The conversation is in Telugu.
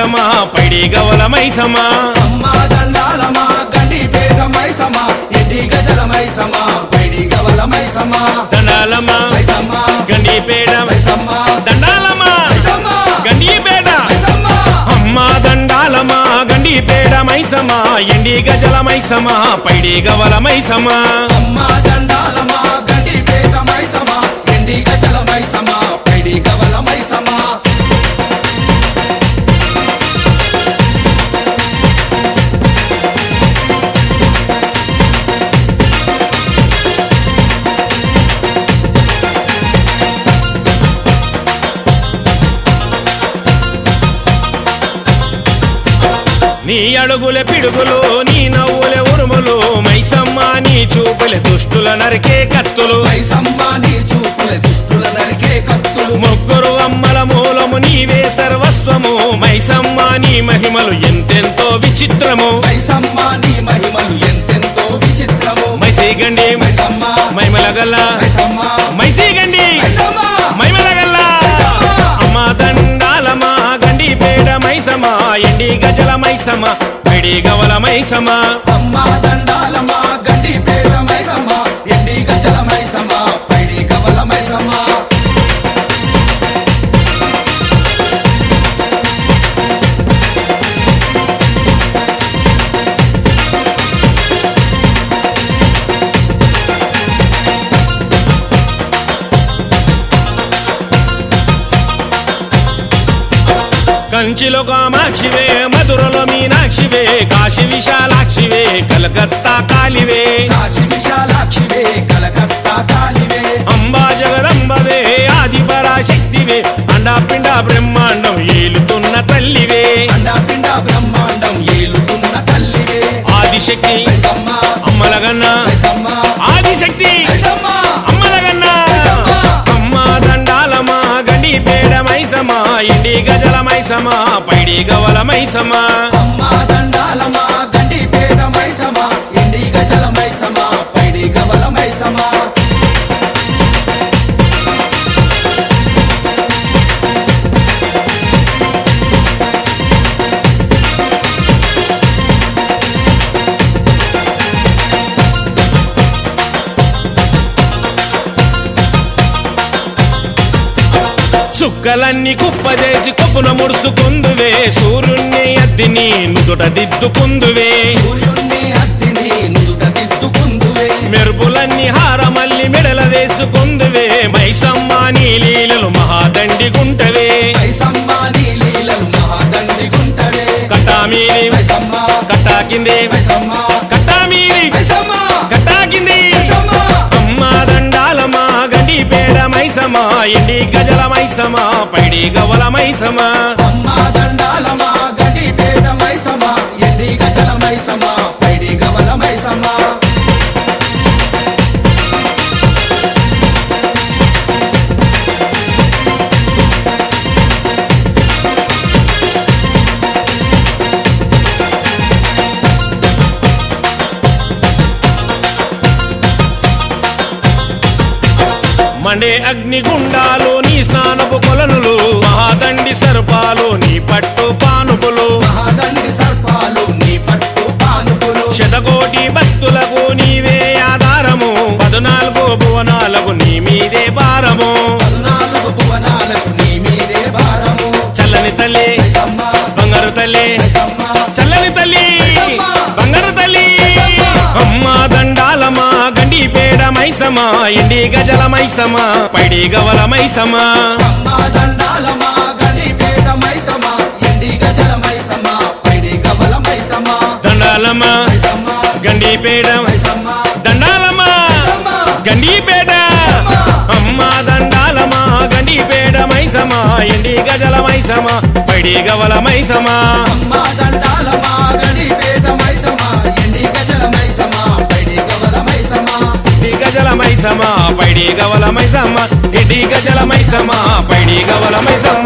మైసమా పైడి గవల మైసమా అమ్మ దండాలమా గండి పేద మైసమా ఎడి గజల మైసమా పైడి గవల మైసమా దండాలమ్మా మైసమ్మా గండి పేడ మైసమ్మా దండాలమ్మా మైసమ్మా గండి పేడ మైసమ్మా అమ్మ దండాలమా గండి పేడ మైసమా ఎండి గజల మైసమా పైడి గవల మైసమా అమ్మ దండాలమా గండి పేద మైసమా ఎండి గజల మైసమా పైడి గవల మైసమా నీ అడుగుల పిడుగులు నీ నవ్వుల ఉరుములు మైసమ్మ నీ చూపుల దుష్టుల నరికే కత్తులు మైసమ్మ నీ చూపుల దుష్టుల నరికే కత్తులు ముగ్గురు అమ్మల మూలము నీవే సర్వస్వము మైసమ్మ నీ మహిమలు ఎంతెంతో విచిత్రము మైసమ్మ నీ మహిమలు ఎంతెంతో విచిత్రము మైసీగండి మైసమ్మ మైమలగల్ల మైసమ్మ మైసీగండి మైసమ్మ మైమలగల్ల అమ్మ దండాలమా గండి పేడ మైసమా ఎండి గజల మైసమా పైడి గవల మైసమా అమ్మ దండాలమా గడ్డి పేద మైసమ్మ ఎండి గజల మైసమ్మ పైడి కవల మైసమ్మ కంచిలో కామాక్షివే మధురలో మీనాక్షివే కాశీ విశాలాక్షివే కలకత్తా కాలివే కాశీ విశాలాక్షివే కలకత్తా కాలివే అంబా జగదంబవే ఆది పరాశక్తివే అండాపిండ బ్రహ్మాండం ఏలుతున్న తల్లివే అండాపిండ బ్రహ్మాండం ఏలుతున్న తల్లివే ఆదిశక్తి మైసమ్మ అమ్మలగన్న మైసమ్మ ఆదిశక్తి మైసమ్మ అమ్మలగన్న అమ్మ దండాలమా గండి పేడ మైసమా ఇండి గజల మైసమా పైడి గవల మైసమా అమ్మ దండాలమా గడ్డి పేద మైసమ్మ ఎండి గజల మైసమ్మ పైడి కవల మైసమ్మ చుక్కలన్నీ కుప్పజేసి కొప్పున ముడుచుకుందువే సూర్యుణ్ణి అద్దిని నుదుట దిద్దుకుందువే సూర్యుణ్ణి అత్తిని నుదుట దిద్దుకుందువే మెరుపులన్నీ హారమల్లి మెడల వేసుకుందువే మైసమ్మ నీ లీలలు మహాదండి గుంటవే మైసమ్మ నీ లీలలు మహాదండి గుంటవే కట్టామీరి మైసమ్మ కట్టా కిందే మైసమ్మ కట్టామీరి మైసమ్మ కట్టా కింది మైసమ్మ అమ్మ దండాలమా గండి పేడ మైసమా ఎండి గజల మైసమా పైడి గవల మైసమా అమ్మ దండాలమా గడి పేద మైసమ్మ ఎండి గజల మైసమ్మ పైడి గవల మైసమ్మ మండే అగ్నిగుండాలు నీ స్నానపు కొలనులు మహాదండి సర్పాలు నీ పట్టు పానుపులు మహాదండి సర్పాలు నీ పట్టు పానుపులు శతకోటి భక్తులకు నీవే ఆధారము పద్నాలుగు భువనాలకు నీ మీదే భారము పద్నాలుగు భువనాలకు నీ మీదే భారము చల్లని తల్లి మైసమ్మ బంగారు తల్లి మైసమ్మ చల్లని తల్లి బంగారు తల్లి అమ్మ దండాలమా గండి పేడ మైసమా ఎండి గజల మైసమా పైడి గవల మైసమా అమ్మ దండాలమా గడి పేద మైసమ్మ ఎండి గజల మైసమ్మ పైడి గవల మైసమ్మ దండాలమ్మా మైసమ్మ గండి పేడ మైసమ్మ దండాలమ్మా గండి పేడ అమ్మ దండాలమా గండి పేడ మైసమా ఎండి గజల మైసమా పైడి గవల మైసమా అమ్మ దండాలమా గడి పేద మైసమ్మ ఎండి గజల మైసమ్మ పైడి గవల మైసమ్మ ఇడి గజల మైసమా పైడి గవల మైసమ్మ ఇడి గజల మైసమా పైడి గవల మైసమ్మ